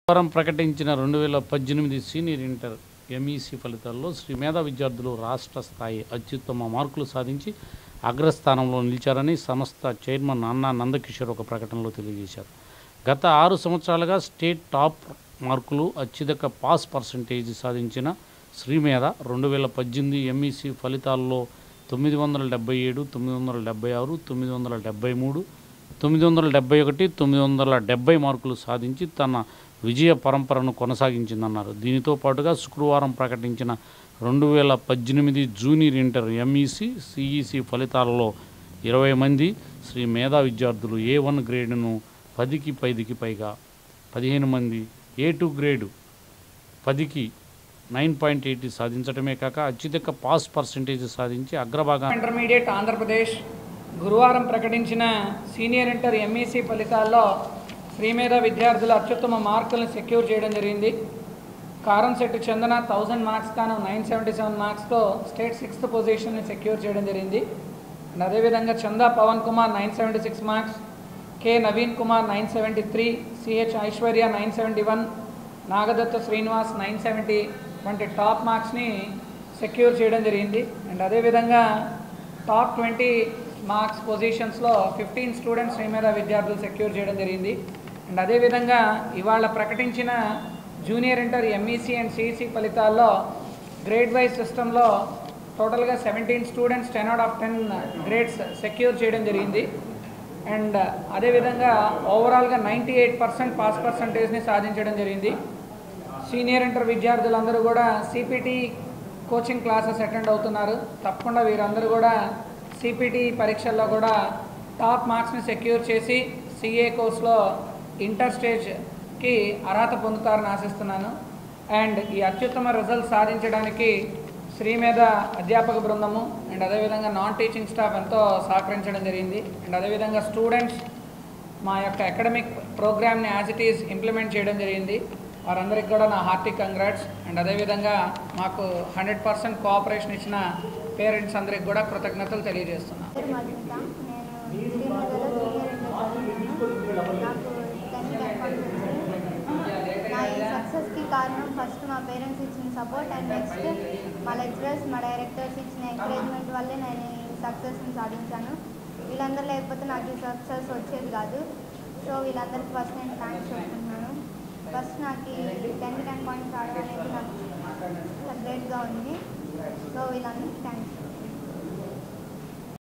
వారం ప్రకటించిన రెండు వేల పద్దెనిమిది సీనియర్ ఇంటర్ ఎంఈసీ ఫలితాల్లో శ్రీ మేధా విద్యార్థులు రాష్ట్ర స్థాయి అత్యుత్తమ మార్కులు సాధించి అగ్రస్థానంలో నిలిచారని సంస్థ చైర్మన్ అన్నా నందకిషోర్ ఒక ప్రకటనలో తెలియజేశారు గత ఆరు సంవత్సరాలుగా స్టేట్ టాప్ మార్కులు అత్యధిక పాస్ పర్సంటేజ్ సాధించిన శ్రీమేధ రెండు వేల పద్దెనిమిది ఎంఈసీ ఫలితాల్లో తొమ్మిది వందల డెబ్బై ఏడు తొమ్మిది వందల డెబ్బై ఆరు తొమ్మిది వందల డెబ్బై మూడు తొమ్మిది వందల డెబ్బై ఒకటి తొమ్మిది వందల డెబ్బై మార్కులు సాధించి తన విజయ పరంపరను కొనసాగించిందన్నారు దీనితో పాటుగా శుక్రవారం ప్రకటించిన రెండు వేల పద్దెనిమిది జూనియర్ ఇంటర్ ఎంఈసి సిఈసి ఫలితాలలో ఇరవై మంది శ్రీ మేధా విద్యార్థులు ఏ వన్ గ్రేడ్ను పదికి పదికి పైగా పదిహేను మంది ఏ టూ గ్రేడు పదికి నైన్ పాయింట్ ఎయిట్ సాధించడమే కాక అత్యధిక పాస్ పర్సంటేజ్ సాధించి అగ్రభాగా ఇంటర్మీడియట్ ఆంధ్రప్రదేశ్ గురువారం ప్రకటించిన సీనియర్ ఇంటర్ ఎంఈసీ ఫలితాల్లో శ్రీమేధ విద్యార్థుల అత్యుత్తమ మార్కులను సెక్యూర్ చేయడం జరిగింది కారంశెట్టి చందన థౌజండ్ మార్క్స్ కాను నైన్ సెవెంటీ సెవెన్ మార్క్స్తో స్టేట్ సిక్స్త్ పొజిషన్ని సెక్యూర్ చేయడం జరిగింది అండ్ అదేవిధంగా Chanda Pavan Kumar nine seventy six marks K Naveen Kumar nine seventy three CH Aishwarya nine seventy one Nagadatta Srinivas nine seventy వంటి టాప్ మార్క్స్ని సెక్యూర్ చేయడం జరిగింది అండ్ అదేవిధంగా టాప్ ట్వంటీ మార్క్స్ పొజిషన్స్లో ఫిఫ్టీన్ స్టూడెంట్స్ శ్రీమేధ విద్యార్థులు సెక్యూర్ చేయడం జరిగింది అండ్ అదేవిధంగా ఇవాళ ప్రకటించిన junior inter MEC and CEC ఫలితాల్లో గ్రేడ్ వైజ్ సిస్టంలో టోటల్గా seventeen students ten out of ten grades secure చేయడం జరిగింది అండ్ అదేవిధంగా ఓవరాల్గా నైంటీ ఎయిట్ పర్సెంట్ పాస్ పర్సంటేజ్ని సాధించడం జరిగింది సీనియర్ ఇంటర్ విద్యార్థులందరూ కూడా సిపిటి కోచింగ్ క్లాసెస్ అటెండ్ అవుతున్నారు తప్పకుండా వీరందరూ కూడా సిపిటి పరీక్షల్లో కూడా టాప్ మార్క్స్ని సెక్యూర్ చేసి సిఏ కోర్స్లో ఇంటర్ స్టేజ్కి అర్హత పొందుతారని ఆశిస్తున్నాను అండ్ ఈ అత్యుత్తమ రిజల్ట్ సాధించడానికి శ్రీమేధ అధ్యాపక బృందము అండ్ అదేవిధంగా నాన్ టీచింగ్ స్టాఫ్ ఎంతో సహకరించడం జరిగింది అండ్ అదేవిధంగా స్టూడెంట్స్ మా యొక్క అకాడమిక్ ప్రోగ్రామ్ని యాజ్ ఇట్ ఈస్ ఇంప్లిమెంట్ చేయడం జరిగింది వారందరికీ కూడా నా హార్టీ కంగ్రాట్స్ అండ్ అదేవిధంగా మాకు హండ్రెడ్ పర్సెంట్ కోఆపరేషన్ ఇచ్చిన పేరెంట్స్ అందరికి కూడా కృతజ్ఞతలు తెలియజేస్తున్నాను పేరు మధుమిత నేను శ్రీనగర్లో సీనియర్ ఇంటర్ చదువుతున్నాను నాకు టెన్త్ నా ఈ సక్సెస్కి కారణం ఫస్ట్ మా పేరెంట్స్ ఇచ్చిన సపోర్ట్ అండ్ నెక్స్ట్ మా లెక్చరర్స్ మా డైరెక్టర్స్ ఇచ్చిన ఎంకరేజ్మెంట్ వల్లే నేను ఈ సక్సెస్ని సాధించాను వీళ్ళందరూ లేకపోతే నాకు ఈ సక్సెస్ వచ్చేది కాదు సో వీళ్ళందరికీ ఫస్ట్ నేను థ్యాంక్స్ చెప్తున్నాను ఫస్ట్ నాకు ఈ టెన్ టెన్ పాయింట్స్ రావడం అనేది నాకు చాలా గ్రేట్గా ఉంది సో వీళ్ళందరికీ థ్యాంక్స్